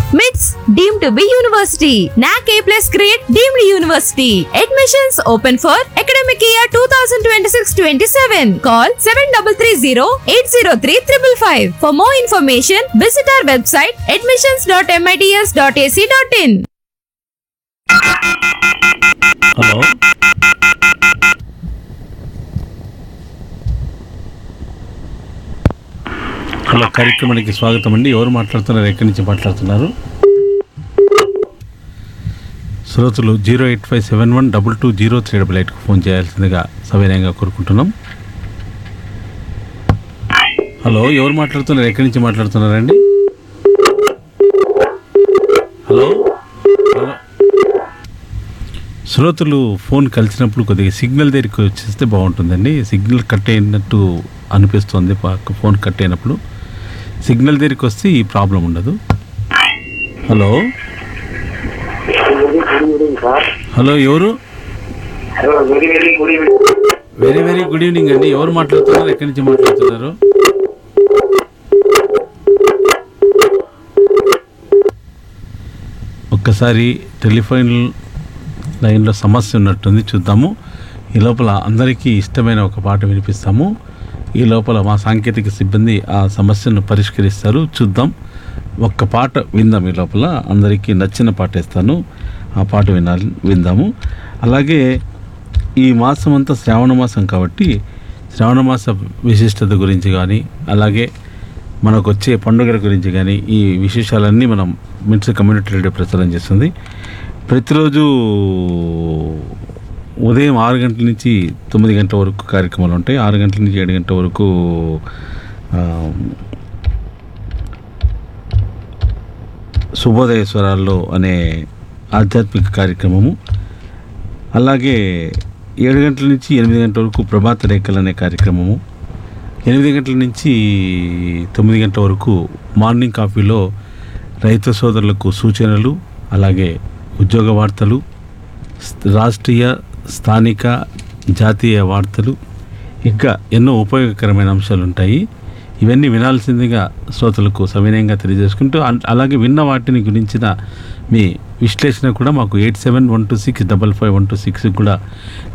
MITS deemed to be university. NAC A plus grade deemed university. Admissions open for academic year 2026-27. Call 7330-803-555. For more information, visit our website admissions.mits.ac.in. Hello hello కార్యక్రమానికి స్వాగతం అండి ఎవరు మాట్లాడుతున్నారు ఎక్కడి నుంచి మాట్లాడుతున్నారు శ్రోతలు zero eight five seven one double two zero three double ఎయిట్కి ఫోన్ చేయాల్సిందిగా సవినయంగా కోరుకుంటున్నాం హలో ఎవరు మాట్లాడుతున్నారు ఎక్కడి నుంచి మాట్లాడుతున్నారండి హలో హలో శ్రోతలు ఫోన్ కలిసినప్పుడు కొద్దిగా సిగ్నల్ దగ్గరికి వచ్చేస్తే బాగుంటుందండి సిగ్నల్ కట్ అయినట్టు అనిపిస్తుంది పక్క ఫోన్ కట్ అయినప్పుడు సిగ్నల్ దగ్గరికి వస్తే ఈ ప్రాబ్లం ఉండదు hello very good evening sir hello ఎవరు hello very very good evening very very good evening అండి ఎవరు మాట్లాడుతున్నారు ఎక్కడి నుంచి మాట్లాడుతున్నారు ఒక్కసారి టెలిఫోన్ లైన్లో సమస్య ఉన్నట్టుంది చూద్దాము ఈ లోపల అందరికీ ఇష్టమైన ఒక పాట వినిపిస్తాము ఈ లోపల మా సాంకేతిక సిబ్బంది ఆ సమస్యను పరిష్కరిస్తారు చూద్దాం ఒక్క పాట విందాం ఈ లోపల అందరికీ నచ్చిన పాట ఇస్తాను ఆ పాట వినాలి విందాము అలాగే ఈ మాసం అంతా శ్రావణ మాసం కాబట్టి శ్రావణ మాస విశిష్టత గురించి కానీ అలాగే మనకు వచ్చే పండుగల గురించి కానీ ఈ విశేషాలన్నీ మనం మిట్స్ కమ్యూనిటీ రేడియో ప్రచారం చేస్తుంది ప్రతిరోజు ఉదయం ఆరు గంటల నుంచి తొమ్మిది గంటల వరకు కార్యక్రమాలు ఉంటాయి ఆరు గంటల నుంచి ఏడు గంటల వరకు ఆ, శుభోదయ స్వరాల్లో అనే ఆధ్యాత్మిక కార్యక్రమము అలాగే ఏడు గంటల నుంచి ఎనిమిది గంటల వరకు ప్రభాత రేఖలు అనే కార్యక్రమము ఎనిమిది గంటల నుంచి తొమ్మిది గంటల వరకు మార్నింగ్ కాఫీలో రైతు సోదరులకు సూచనలు అలాగే ఉద్యోగ వార్తలు స్- రాష్ట్రీయ స్థానిక జాతీయ వార్తలు ఇంకా ఎన్నో ఉపయోగకరమైన అంశాలు ఉంటాయి ఇవన్నీ వినాల్సిందిగా శ్రోతలకు సవినయంగా తెలియజేసుకుంటూ అన్- అలాగే విన్న వాటిని గురించిన మీ విశ్లేషణ కూడా మాకు eight seven one two six double five one two six కూడా